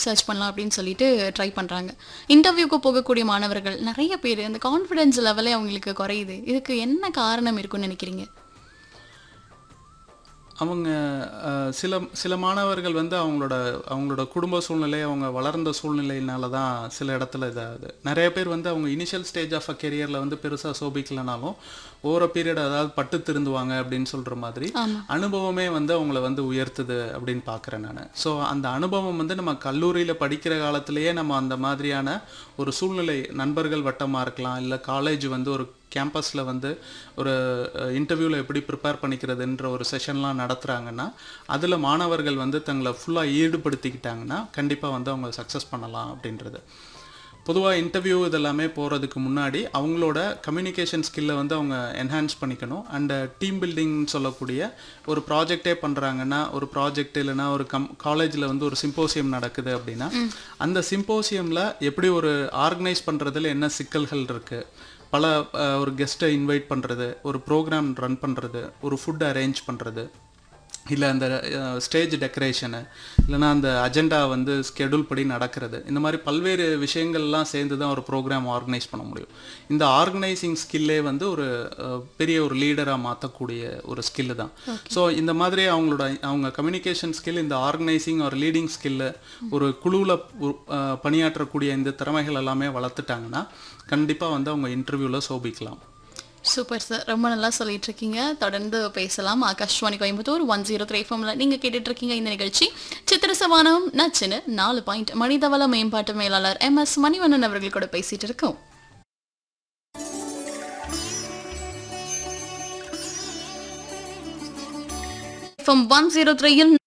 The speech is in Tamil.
ஜாப் சர்ச் பண்ணலாம் அப்படின்னு சொல்லிட்டு ட்ரை பண்ணுறாங்க இன்டர்வியூக்கு போகக்கூடிய மாணவர்கள் நிறைய பேர் அந்த கான்ஃபிடென்ஸ் லெவலே அவங்களுக்கு குறையுது இதுக்கு என்ன காரணம் இருக்குன்னு நினைக்கிறீங்க அவங்க அஹ், சில சில மாணவர்கள் வந்து அவங்களோட அவங்களோட குடும்ப சூழ்நிலை அவங்க வளர்ந்த சூழ்நிலையினால தான் சில இடத்துல இதாகுது நிறைய பேர் வந்து அவங்க இனிஷியல் ஸ்டேஜ் ஆஃப் அ கெரியரில் வந்து பெருசாக சோபிக்கலனாலும் ஓவர பீரியட் அதாவது பட்டு திருந்துவாங்க அப்படின்னு சொல்கிற மாதிரி அனுபவமே வந்து அவங்கள வந்து உயர்த்துது அப்படின்னு பார்க்குறேன் நான் ஸோ அந்த அனுபவம் வந்து நம்ம கல்லூரியில் படிக்கிற காலத்திலேயே நம்ம அந்த மாதிரியான ஒரு சூழ்நிலை நண்பர்கள் வட்டமாக இருக்கலாம் இல்லை காலேஜ் வந்து ஒரு கேம்பஸில் வந்து ஒரு இன்டர்வியூவில் எப்படி ப்ரிப்பேர் பண்ணிக்கிறதுன்ற ஒரு செஷன்லாம் நடத்துகிறாங்கன்னா அதில் மாணவர்கள் வந்து தங்களை ஃபுல்லாக ஈடுபடுத்திக்கிட்டாங்கன்னா கண்டிப்பாக வந்து அவங்க சக்ஸஸ் பண்ணலாம் அப்படின்றது பொதுவாக இன்டர்வியூ இதெல்லாமே போகிறதுக்கு முன்னாடி அவங்களோட கம்யூனிகேஷன் ஸ்கில்லை வந்து அவங்க என்ஹான்ஸ் பண்ணிக்கணும் அண்ட் டீம் பில்டிங் சொல்லக்கூடிய ஒரு ப்ராஜெக்டே பண்ணுறாங்கன்னா ஒரு ப்ராஜெக்ட் இல்லைன்னா ஒரு கம் காலேஜில் வந்து ஒரு சிம்போசியம் நடக்குது அப்படின்னா அந்த சிம்போசியமில் எப்படி ஒரு ஆர்கனைஸ் பண்ணுறதுல என்ன சிக்கல்கள் இருக்குது பல அஹ், ஒரு கெஸ்ட்டை இன்வைட் பண்ணுறது ஒரு ப்ரோக்ராம் ரன் பண்ணுறது ஒரு ஃபுட் அரேஞ்ச் பண்ணுறது இல்லை அந்த ஸ்டேஜ் டெக்கரேஷனு இல்லைன்னா அந்த அஜெண்டா வந்து ஸ்கெடியூல் படி நடக்கிறது இந்த மாதிரி பல்வேறு விஷயங்கள்லாம் சேர்ந்து தான் ஒரு ப்ரோக்ராம் ஆர்கனைஸ் பண்ண முடியும் இந்த ஆர்கனைசிங் ஸ்கில்லே வந்து ஒரு அஹ், பெரிய ஒரு லீடராக மாற்றக்கூடிய ஒரு ஸ்கில்லு தான் ஸோ இந்த மாதிரி அவங்களோட அவங்க கம்யூனிகேஷன் ஸ்கில் இந்த ஆர்கனைசிங் ஒரு லீடிங் ஸ்கில்லு ஒரு குழுவில் பணியாற்றக்கூடிய இந்த திறமைகள் எல்லாமே வளர்த்துட்டாங்கன்னா கண்டிப்பாக வந்து அவங்க இன்டர்வியூவில் சோபிக்கலாம் சூப்பர் சார் ரொம்ப நல்லா சொல்லிட்டு இருக்கீங்க தொடர்ந்து பேசலாம் Akashvani Coimbatore one zero three ஃபோமில் நீங்கள் கேட்டுட்டு இருக்கீங்க இந்த நிகழ்ச்சி சித்திர சவானம் நச்சுன்னு நாலு பாயிண்ட் மனிதவள மேம்பாட்டு மேலாளர் எம் எஸ் மணிவண்ணன் அவர்கள் கூட பேசிட்டு இருக்கோம் ஒன் ஜீரோ த்ரீயில்